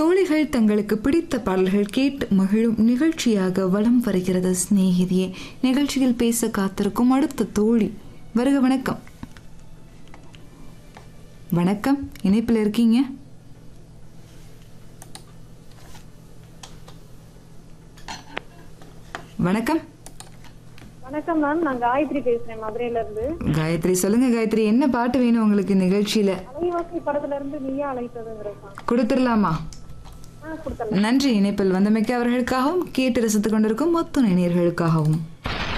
தோழிகள் தங்களுக்கு பிடித்த பாடல்கள் கேட்டு மகிழும் நிகழ்ச்சியாக வலம் வருகிறது சிநேகிதியே நிகழ்ச்சியில் பேச காத்திருக்கும் அடுத்த தோழி வருக வணக்கம் வணக்கம் இணைப்பில் இருக்கீங்க வணக்கம் வணக்கம் மேம் நான் காயத்ரி பேசுறேன் மதுரையில இருந்து காயத்ரி சொல்லுங்க காயத்ரி என்ன பாட்டு வேணும் உங்களுக்கு நிகழ்ச்சியில அலைவாசி படத்துல இருந்து நீயா அழைத்ததுங்கிற song. கொடுத்துடலாமா ஆ கொடுத்தலாம் நன்றி இணைப்பில் வந்தமைக்கு அவர்களுக்காகவும் கேட்டு ரசித்துக் கொண்டிருக்கும் மொத்த இணையர்களுக்காகவும்